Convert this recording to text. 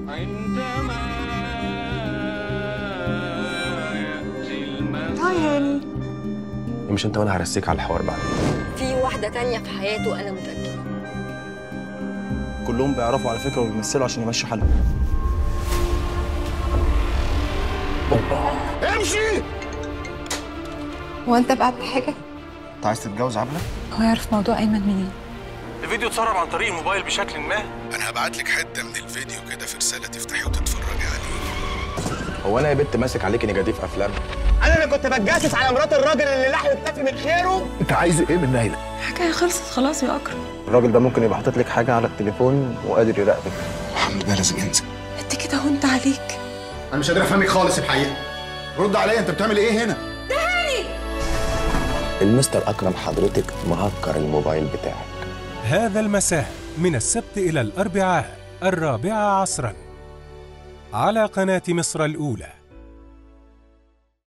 عندما يأتي المساء هاي هاني مش انت وانا هرسيك على الحوار بعدين في واحدة تانية في حياته أنا متأكدة كلهم بيعرفوا على فكره وبيمثلوا عشان يمشوا حالهم هو انت بقى بحاجه انت عايز تتجوز عبله هو يعرف موضوع ايمن منين الفيديو اتسرب عن طريق الموبايل بشكل ما انا هبعت لك حته من الفيديو كده في رساله تفتحي وتتفرجي عليه هو انا يا بنت ماسك عليكي نيجاتيف افلام انا اللي كنت بتجسس على مرات الراجل اللي لحم اكتفي من خيره انت عايز ايه من نايله حكايه خلصت خلاص يا اكرم الراجل ده ممكن يبقى حاطط لك حاجه على التليفون وقادر يراقبك محمد ده لازم ينزل انت كده وانت عليك انا مش قادر افهمك خالص الحقيقه رد عليا انت بتعمل ايه هنا المستر اكرم حضرتك مهكر الموبايل بتاعك هذا المساء من السبت إلى الأربعاء الرابعة عصرا على قناة مصر الأولى